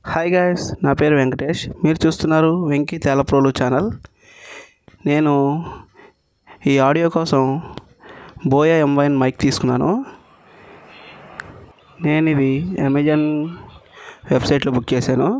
hi guys నా పేరు వెంకటేష్ మీరు చూస్తున్నారు వెంకీ తేలప్రోలు ఛానల్ నేను ఈ ఆడియో కోసం బోయా ఎంవైన్ మైక్ తీసుకున్నాను నేను ఇది అమెజాన్ వెబ్సైట్లో బుక్ చేశాను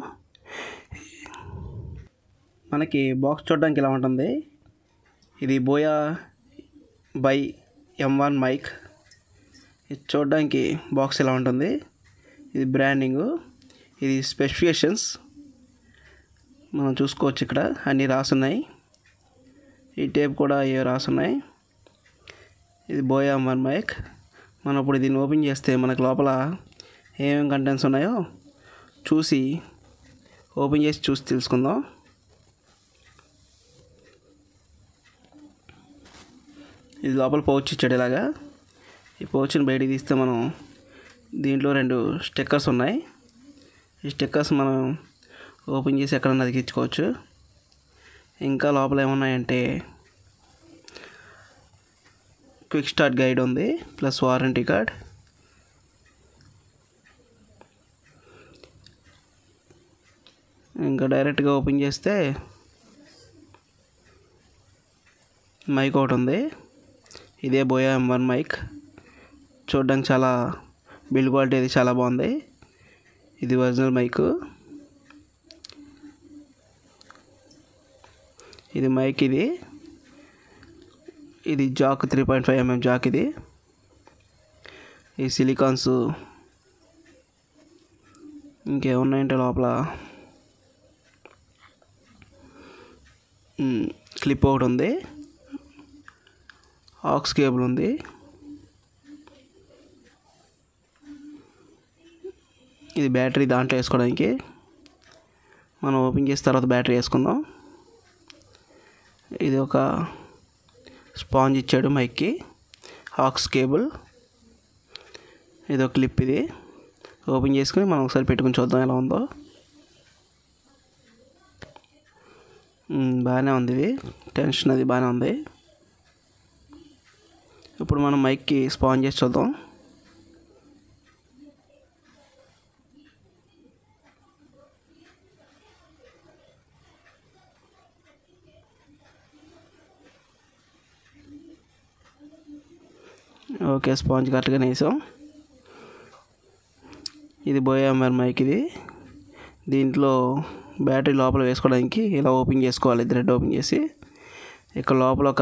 మనకి బాక్స్ చూడడానికి ఇలా ఉంటుంది ఇది Boya by M one mic ఇది చూడడానికి బాక్స్ ఇలా ఉంటుంది ఇది బ్రాండింగు ఇది స్పెసిఫికేషన్స్ మనం చూసుకోవచ్చు ఇక్కడ అన్నీ రాసున్నాయి ఈ టేప్ కూడా ఏ రాసున్నాయి ఇది బోయా వన్ మైక్ మనం ఇప్పుడు దీన్ని ఓపెన్ చేస్తే మనకు లోపల ఏమేమి కంటెంట్స్ ఉన్నాయో చూసి ఓపెన్ చేసి చూసి తెలుసుకుందాం ఇది లోపల పౌచ్ ఇచ్చాడు ఇలాగా ఈ పౌచ్ని బయటికి తీస్తే మనం దీంట్లో రెండు స్టిక్కర్స్ ఉన్నాయి ఈ స్టిక్కర్స్ మనం ఓపెన్ చేసి ఎక్కడన్నా అతికించుకోవచ్చు ఇంకా లోపల ఏమున్నాయంటే క్విక్ స్టార్ట్ గైడ్ ఉంది ప్లస్ వారంటీ కార్డ్ ఇంకా డైరెక్ట్గా ఓపెన్ చేస్తే మైక్ ఒకటి ఉంది ఇదే బోయా ఎం వన్ మైక్ చూడడానికి చాలా బిల్డ్ క్వాలిటీ అది చాలా బాగుంది ఇది ఒరిజినల్ మైక్ ఇది మైక్ ఇది ఇది jack three point five MM jack ఇది ఈ సిలికాన్స్ ఇంకేమున్నాయంటే లోపల క్లిప్ ఒకటి ఉంది ఆక్స్ కేబుల్ ఉంది ఇది బ్యాటరీ దాంట్లో వేసుకోవడానికి మనం ఓపెన్ చేసిన తర్వాత బ్యాటరీ వేసుకుందాం ఇది ఒక స్పాంజ్ ఇచ్చాడు మైక్కి ఆక్స్ కేబుల్ ఇది ఒక క్లిప్ ఇది ఓపెన్ చేసుకుని మనం ఒకసారి పెట్టుకుని చూద్దాం ఎలా ఉందో బాగానే ఉంది ఇది టెన్షన్ అది బాగానే ఉంది ఇప్పుడు మనం మైక్కి స్పాన్ చేసి చూద్దాం ఓకే స్పాంజ్ కరెక్ట్గానే వేసాం ఇది బోయామర్ మైక్ ఇది దీంట్లో బ్యాటరీ లోపల వేసుకోవడానికి ఇలా ఓపెన్ చేసుకోవాలి థ్రెడ్ ఓపెన్ చేసి ఇక్కడ లోపల ఒక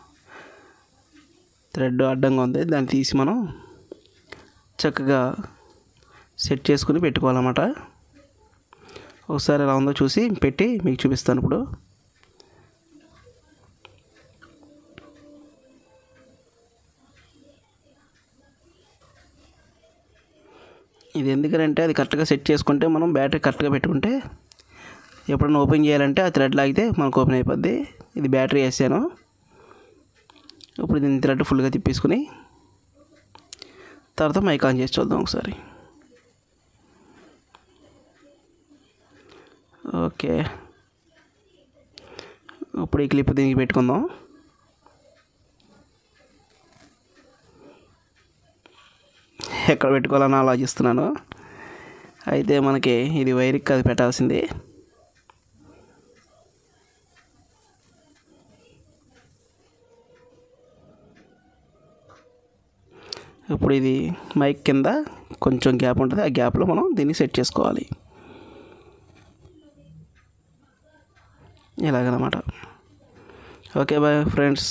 థ్రెడ్ అడ్డంగా ఉంది దాన్ని తీసి మనం చక్కగా సెట్ చేసుకుని పెట్టుకోవాలన్నమాట ఒకసారి ఎలా ఉందో చూసి పెట్టి మీకు చూపిస్తాను ఇప్పుడు ఇది ఎందుకంటే అది కరెక్ట్గా సెట్ చేసుకుంటే మనం బ్యాటరీ కరెక్ట్గా పెట్టుకుంటే ఎప్పుడైనా ఓపెన్ చేయాలంటే ఆ థ్రెడ్ లాగితే మనకు ఓపెన్ అయిపోద్ది ఇది బ్యాటరీ వేసాను ఇప్పుడు దీన్ని థ్రెడ్ ఫుల్గా తిప్పేసుకుని తర్వాత మైక్ ఆన్ చేసి చూద్దాం ఒకసారి ఓకే ఇప్పుడు ఈ క్లిప్ దీనికి పెట్టుకుందాం ఎక్కడ పెట్టుకోవాలని ఆలోచిస్తున్నాను అయితే మనకి ఇది వైర్కి అది పెట్టాల్సింది ఇప్పుడు ఇది మైక్ కింద కొంచెం గ్యాప్ ఉంటుంది ఆ గ్యాప్లో మనం దీన్ని సెట్ చేసుకోవాలి ఇలాగనమాట ఓకే బాయ్ ఫ్రెండ్స్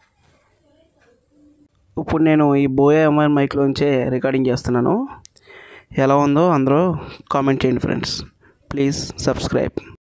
ఇప్పుడు నేను ఈ బోయా ఎంఐ మైక్లోంచే రికార్డింగ్ చేస్తున్నాను ఎలా ఉందో అందరూ కామెంట్ చేయండి ఫ్రెండ్స్ ప్లీజ్ సబ్స్క్రైబ్